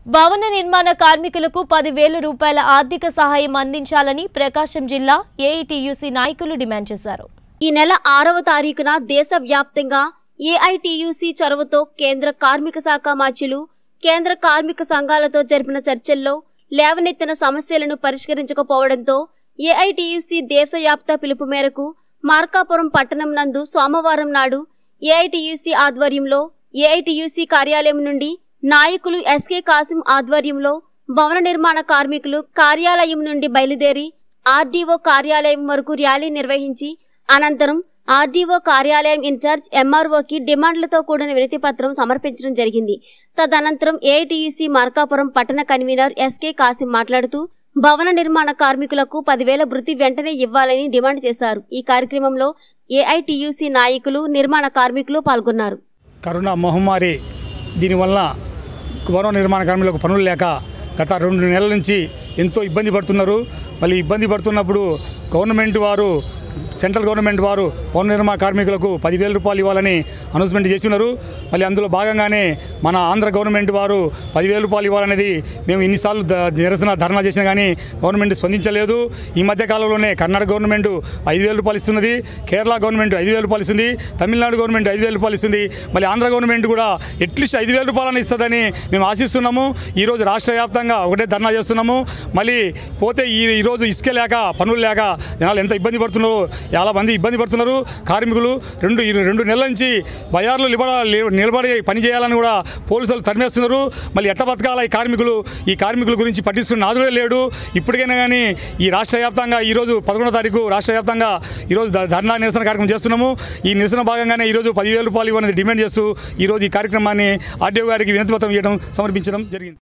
భవన నిర్మాణ కార్మికులకు పదివేల రూపాయల ఆర్థిక సహాయం అందించాలని ప్రకాశం జిల్లా ఏఐటియుసి నాయకులు డిమాండ్ చేశారు ఈ నెల ఆరవ తారీఖున దేశవ్యాప్తంగా ఏఐటియుసి చొరవతో కేంద్ర కార్మిక శాఖ మాచ్యులు కేంద్ర కార్మిక సంఘాలతో జరిపిన చర్చల్లో లేవనెత్తిన సమస్యలను పరిష్కరించకపోవడంతో ఏఐటియుసి దేశవ్యాప్త పిలుపు మేరకు మార్కాపురం పట్టణం నందు సోమవారం నాడు ఏఐటియుసి ఆధ్వర్యంలో ఏఐటియుసి కార్యాలయం నుండి నాయకులు ఎస్కే కాసిం ఆధ్వర్యంలో భవన నిర్మాణ కార్మికులు కార్యాలయం నుండి బయలుదేరి ఆర్డీఓ కార్యాలయం వరకు ర్యాలీ నిర్వహించి అనంతరం ఆర్డీఓ కార్యాలయం ఇన్ఛార్జ్ ఎంఆర్ఓకి డిమాండ్లతో కూడిన వినతి పత్రం సమర్పించడం జరిగింది తదనంతరం ఏఐటియుసి మార్కాపురం పట్టణ కన్వీనర్ ఎస్కే కాసిం మాట్లాడుతూ భవన నిర్మాణ కార్మికులకు పదివేల భృతి వెంటనే ఇవ్వాలని డిమాండ్ చేశారు ఈ కార్యక్రమంలో ఏఐటియుసి నాయకులు నిర్మాణ కార్మికులు పాల్గొన్నారు కరోనా మహమ్మారి దీనివల్ల భవన నిర్మాణ కార్మికులకు పనులు లేక గత రెండు నెలల నుంచి ఎంతో ఇబ్బంది పడుతున్నారు మళ్ళీ ఇబ్బంది పడుతున్నప్పుడు గవర్నమెంట్ వారు సెంట్రల్ గవర్నమెంట్ వారు భవన నిర్మాణ కార్మికులకు పదివేల రూపాయలు ఇవ్వాలని అనౌన్స్మెంట్ చేసి ఉన్నారు మళ్ళీ అందులో భాగంగానే మన ఆంధ్ర గవర్నమెంట్ వారు పదివేల రూపాయలు ఇవ్వాలనేది మేము ఇన్నిసార్లు ద- నిరసన ధర్నా చేసినా కానీ గవర్నమెంట్ స్పందించలేదు ఈ మధ్య కాలంలోనే కర్ణాటక గవర్నమెంట్ ఐదు వేల రూపాయలు ఇస్తున్నది కేరళ గవర్నమెంట్ ఐదు వేల రూపాయలు ఇస్తుంది తమిళనాడు గవర్నమెంట్ ఐదు వేల రూపాయలు ఇస్తుంది మళ్ళీ ఆంధ్ర గవర్నమెంట్ కూడా అట్లీస్ట్ ఐదు వేల రూపాయలని ఇస్తుందని మేము ఆశిస్తున్నాము ఈరోజు రాష్ట్ర వ్యాప్తంగా ఒకటే ధర్నా చేస్తున్నాము మళ్ళీ పోతే ఈ ఈరోజు ఇసుక లేక పనులు లేక జనాలు ఎంత ఇబ్బంది పడుతున్నారో చాలా మంది ఇబ్బంది పడుతున్నారు కార్మికులు రెండు ఈ రెండు నెలల నుంచి బజార్లో నిలబడ నిలబడి పని చేయాలని కూడా పోలీసులు తరిమేస్తున్నారు మళ్ళీ ఎట్ట బతకాల ఈ కార్మికులు ఈ కార్మికుల గురించి పట్టించుకున్న నాదుడే లేడు ఇప్పటికైనా కానీ ఈ రాష్ట్ర వ్యాప్తంగా ఈరోజు పదకొండో తారీఖు రాష్ట్ర వ్యాప్తంగా ఈరోజు ధ- ధర్నా నిరసన కార్యక్రమం చేస్తున్నాము ఈ నిరసన భాగంగానే ఈరోజు పదివేల రూపాయలు ఇవ్వనేది డిమాండ్ చేస్తూ ఈరోజు ఈ కార్యక్రమాన్ని ఆర్డీఓ గారికి వినతి పత్రం ఇవ్వడం సమర్పించడం జరిగింది